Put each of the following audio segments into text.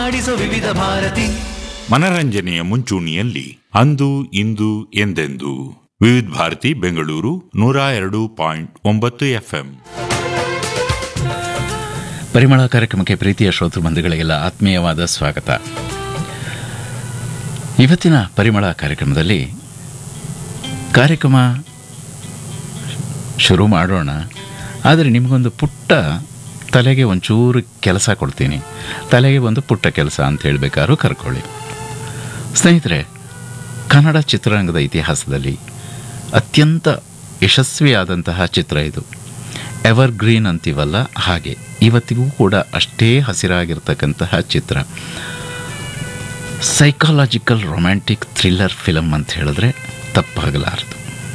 ಆಡಿಸೋ ವಿವಿಧ ಭಾರತಿ ಮನರಂಜನೆಯ ಮುಂಚೂಣಿಯಲ್ಲಿ ಅಂದು ಇಂದು ಎಂದೆಂದು ವಿವಿಧ ಭಾರತಿ ಬೆಂಗಳೂರು ನೂರ ಎರಡು ಪಾಯಿಂಟ್ ಒಂಬತ್ತು ಎಫ್ಎಂ ಪರಿಮಳ ಕಾರ್ಯಕ್ರಮಕ್ಕೆ ಪ್ರೀತಿಯ ಶ್ರೋತೃ ಬಂಧುಗಳಿಗೆಲ್ಲ ಆತ್ಮೀಯವಾದ ಸ್ವಾಗತ ಇವತ್ತಿನ ಪರಿಮಳ ಕಾರ್ಯಕ್ರಮದಲ್ಲಿ ಕಾರ್ಯಕ್ರಮ ಶುರು ಮಾಡೋಣ ಆದರೆ ನಿಮಗೊಂದು ಪುಟ್ಟ ತಲೆಗೆ ಒಂಚೂರು ಕೆಲಸ ಕೊಡ್ತೀನಿ ತಲೆಗೆ ಒಂದು ಪುಟ್ಟ ಕೆಲಸ ಅಂತ ಹೇಳಬೇಕಾದ್ರೂ ಕರ್ಕೊಳ್ಳಿ ಸ್ನೇಹಿತರೆ ಕನ್ನಡ ಚಿತ್ರರಂಗದ ಇತಿಹಾಸದಲ್ಲಿ ಅತ್ಯಂತ ಯಶಸ್ವಿಯಾದಂತಹ ಚಿತ್ರ ಇದು ಎವರ್ ಗ್ರೀನ್ ಅಂತೀವಲ್ಲ ಹಾಗೆ ಇವತ್ತಿಗೂ ಕೂಡ ಅಷ್ಟೇ ಹಸಿರಾಗಿರ್ತಕ್ಕಂತಹ ಚಿತ್ರ ಸೈಕಾಲಜಿಕಲ್ ರೊಮ್ಯಾಂಟಿಕ್ ಥ್ರಿಲ್ಲರ್ ಫಿಲಮ್ ಅಂತ ಹೇಳಿದ್ರೆ ತಪ್ಪಾಗಲಾರದು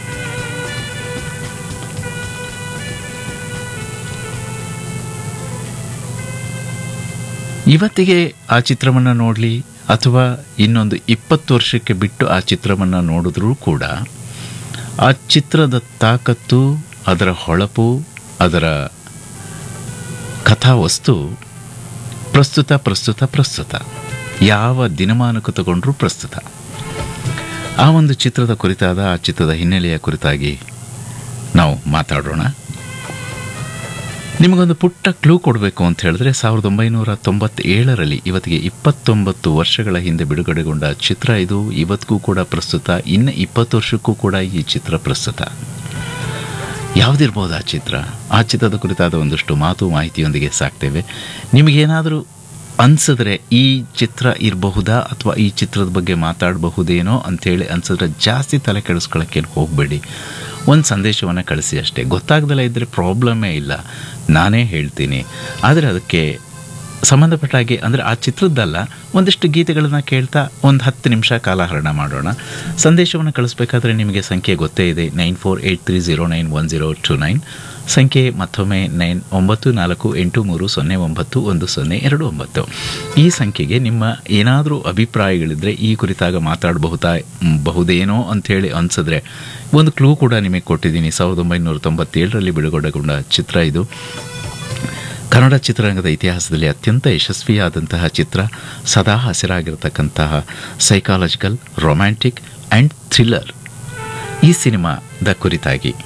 ಇವತ್ತಿಗೆ ಆ ಚಿತ್ರವನ್ನು ನೋಡಲಿ ಅಥವಾ ಇನ್ನೊಂದು ಇಪ್ಪತ್ತು ವರ್ಷಕ್ಕೆ ಬಿಟ್ಟು ಆ ಚಿತ್ರವನ್ನು ನೋಡಿದ್ರೂ ಕೂಡ ಆ ಚಿತ್ರದ ತಾಕತ್ತು ಅದರ ಹೊಳಪು ಅದರ ಕಥಾವಸ್ತು ಪ್ರಸ್ತುತ ಪ್ರಸ್ತುತ ಪ್ರಸ್ತುತ ಯಾವ ದಿನಮಾನಕ್ಕೂ ತಗೊಂಡ್ರೂ ಪ್ರಸ್ತುತ ಆ ಒಂದು ಚಿತ್ರದ ಕುರಿತಾದ ಆ ಚಿತ್ರದ ಹಿನ್ನೆಲೆಯ ಕುರಿತಾಗಿ ನಾವು ಮಾತಾಡೋಣ ನಿಮಗೊಂದು ಪುಟ್ಟ ಕ್ಲೂ ಕೊಡಬೇಕು ಅಂತ ಹೇಳಿದ್ರೆ ಸಾವಿರದ ಒಂಬೈನೂರ ತೊಂಬತ್ತೇಳರಲ್ಲಿ ಇವತ್ತಿಗೆ ಇಪ್ಪತ್ತೊಂಬತ್ತು ವರ್ಷಗಳ ಹಿಂದೆ ಬಿಡುಗಡೆಗೊಂಡ ಚಿತ್ರ ಇದು ಇವತ್ತಿಗೂ ಕೂಡ ಪ್ರಸ್ತುತ ಇನ್ನು ಇಪ್ಪತ್ತು ವರ್ಷಕ್ಕೂ ಕೂಡ ಈ ಚಿತ್ರ ಪ್ರಸ್ತುತ ಯಾವುದಿರ್ಬೋದು ಆ ಚಿತ್ರ ಆ ಚಿತ್ರದ ಕುರಿತಾದ ಒಂದಷ್ಟು ಮಾತು ಮಾಹಿತಿಯೊಂದಿಗೆ ಸಾಕ್ತೇವೆ ನಿಮಗೇನಾದರೂ ಅನ್ಸಿದ್ರೆ ಈ ಚಿತ್ರ ಇರಬಹುದಾ ಅಥವಾ ಈ ಚಿತ್ರದ ಬಗ್ಗೆ ಮಾತಾಡಬಹುದೇನೋ ಅಂಥೇಳಿ ಅನ್ಸಿದ್ರೆ ಜಾಸ್ತಿ ತಲೆ ಕೆಡಿಸ್ಕೊಳ್ಳೋಕ್ಕೇನು ಹೋಗಬೇಡಿ ಒಂದು ಸಂದೇಶವನ್ನು ಕಳಿಸಿ ಅಷ್ಟೇ ಗೊತ್ತಾಗ್ದಲ್ಲ ಇದ್ದರೆ ಪ್ರಾಬ್ಲಮ್ಮೇ ಇಲ್ಲ ನಾನೇ ಹೇಳ್ತೀನಿ ಆದರೆ ಅದಕ್ಕೆ ಸಂಬಂಧಪಟ್ಟ ಹಾಗೆ ಅಂದರೆ ಆ ಚಿತ್ರದ್ದಲ್ಲ ಒಂದಿಷ್ಟು ಗೀತೆಗಳನ್ನು ಕೇಳ್ತಾ ಒಂದು ಹತ್ತು ನಿಮಿಷ ಕಾಲಹರಣ ಮಾಡೋಣ ಸಂದೇಶವನ್ನು ಕಳಿಸ್ಬೇಕಾದ್ರೆ ನಿಮಗೆ ಸಂಖ್ಯೆ ಗೊತ್ತೇ ಇದೆ nine four eight three zero nine one zero two nine ಸಂಖ್ಯೆ ಮತ್ತೊಮ್ಮೆ ನೈನ್ ಒಂಬತ್ತು ನಾಲ್ಕು ಎಂಟು ಮೂರು ಸೊನ್ನೆ ಒಂಬತ್ತು ಒಂದು ಸೊನ್ನೆ ಎರಡು ಒಂಬತ್ತು ಈ ಸಂಖ್ಯೆಗೆ ನಿಮ್ಮ ಏನಾದರೂ ಅಭಿಪ್ರಾಯಗಳಿದ್ದರೆ ಈ ಕುರಿತಾಗ ಮಾತಾಡಬಹುದಾ ಮ್, ಬಹುದೇನೋ ಅಂಥೇಳಿ ಅನಿಸಿದ್ರೆ ಒಂದು ಕ್ಲೂ ಕೂಡ ನಿಮಗೆ ಕೊಟ್ಟಿದ್ದೀನಿ ಸಾವಿರದ ಒಂಬೈನೂರ ತೊಂಬತ್ತೇಳರಲ್ಲಿ ಬಿಡುಗಡೆಗೊಂಡ ಚಿತ್ರ ಇದು ಕನ್ನಡ ಚಿತ್ರರಂಗದ ಇತಿಹಾಸದಲ್ಲಿ ಅತ್ಯಂತ ಯಶಸ್ವಿಯಾದಂತಹ ಚಿತ್ರ ಸದಾ ಹಸಿರಾಗಿರತಕ್ಕಂತಹ ಸೈಕಾಲಜಿಕಲ್ ರೊಮ್ಯಾಂಟಿಕ್ ಆ್ಯಂಡ್ ಥ್ರಿಲ್ಲರ್ ಈ ಸಿನಿಮಾದ ಕುರಿತಾಗಿ